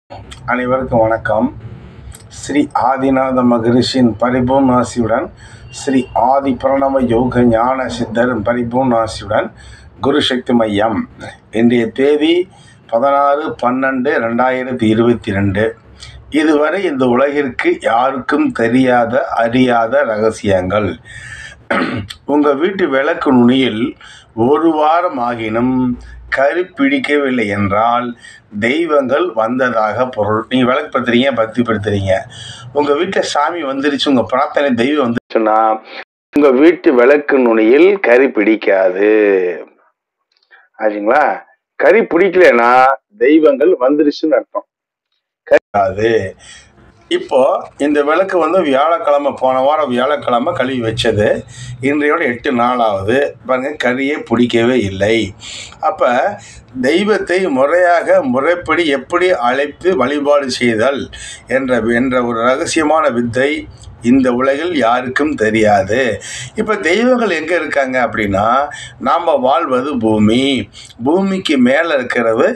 அனைவருக்கும் வணக்கம் ஸ்ரீ ஆதிநாத மகரிஷியின் பரிபூர்ணாசியுடன் ஸ்ரீ ஆதி பிரணவ யோக ஞான சித்தர் பரிபூர்ணாசியுடன் குரு சக்தி மையம் இன்றைய தேதி பதினாறு பன்னெண்டு ரெண்டாயிரத்தி இருபத்தி ரெண்டு இதுவரை இந்த உலகிற்கு யாருக்கும் தெரியாத அறியாத ரகசியங்கள் உங்கள் வீட்டு விளக்கு நுனியில் ஒரு வாரம் ஆகினும் கரு பிடிக்கவில்லை என்றால் தெய்வங்கள் வந்ததாக பொருள் நீங்கள் விளக்கு படுத்துறீங்க பக்தி படுத்துறீங்க உங்கள் வீட்டில் சாமி வந்துருச்சு உங்கள் பிரார்த்தனை தெய்வம் வந்துருச்சுன்னா உங்கள் வீட்டு விளக்கு நுனியில் கறி பிடிக்காது ஆச்சுங்களா கறி பிடிக்கலன்னா தெய்வங்கள் வந்துருச்சுன்னு அர்த்தம் கறிக்காது இப்போ இந்த விளக்கு வந்து வியாழக்கிழமை போன வாரம் வியாழக்கிழமை கழுவி வச்சது இன்றையோட எட்டு நாளாவது பாருங்க கறியே பிடிக்கவே இல்லை அப்போ தெய்வத்தை முறையாக முறைப்படி எப்படி அழைத்து வழிபாடு செய்தல் என்ற என்ற ஒரு ரகசியமான வித்தை இந்த உலகில் யாருக்கும் தெரியாது இப்போ தெய்வங்கள் எங்கே இருக்காங்க அப்படின்னா நாம் வாழ்வது பூமி பூமிக்கு மேலே இருக்கிறது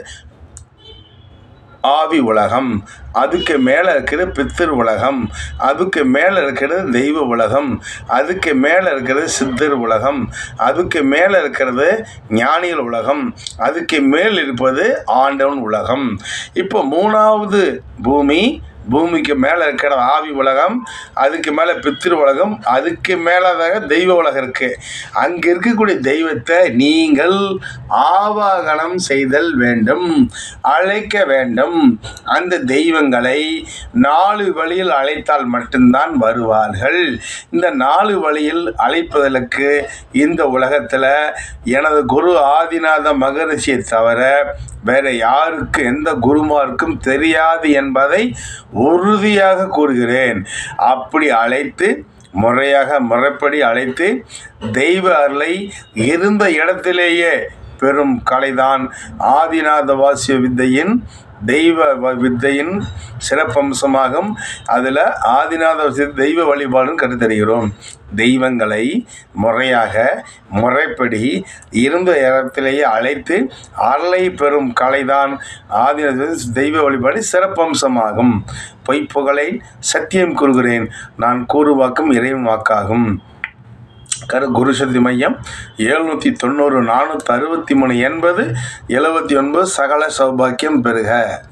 ஆவி உலகம் அதுக்கு மேலே இருக்கிறது பித்திரு உலகம் அதுக்கு மேலே இருக்கிறது தெய்வ உலகம் அதுக்கு மேலே இருக்கிறது சித்தர் உலகம் அதுக்கு மேலே இருக்கிறது ஞானிகள் உலகம் அதுக்கு மேல் இருப்பது ஆண்டவன் உலகம் இப்போ மூணாவது பூமி பூமிக்கு மேலே இருக்கிற ஆவி உலகம் அதுக்கு மேலே பித்திரு உலகம் அதுக்கு மேலதாக தெய்வ உலகம் இருக்குது அங்கே இருக்கக்கூடிய தெய்வத்தை நீங்கள் ஆவாகனம் செய்தல் வேண்டும் அழைக்க வேண்டும் அந்த தெய்வங்களை நாலு வழியில் அழைத்தால் மட்டும்தான் வருவார்கள் இந்த நாலு வழியில் அழைப்பதற்கு இந்த உலகத்தில் எனது குரு ஆதிநாத மகரிஷியை தவிர வேற யாருக்கு எந்த குருமாருக்கும் தெரியாது என்பதை உறுதியாக கூறுகிறேன் அப்படி அழைத்து முறையாக முறைப்படி அழைத்து தெய்வ அருளை இருந்த இடத்திலேயே பெரும் கலைதான் ஆதிநாத வாசிய வித்தையின் தெய்வ வ- வித்தையின் சிறப்பம்சமாகும் அதில் ஆதிநாத வாசிய தெய்வ வழிபாடுன்னு கருத்தருகிறோம் தெய்வங்களை முறையாக முறைப்படி இருந்த இடத்திலேயே அழைத்து அருளை பெறும் கலைதான் ஆதிநாத தெய்வ வழிபாடு சிறப்பம்சமாகும் பொய்ப்புகளை சத்தியம் கூறுகிறேன் நான் கூறுவாக்கும் இறைவன் வாக்காகும் கரு குருசக்தி மையம் எழுநூற்றி தொண்ணூறு நானூற்றி அறுபத்தி மூணு எண்பது எழுபத்தி ஒன்பது சகல சௌபாக்கியம் பெறுக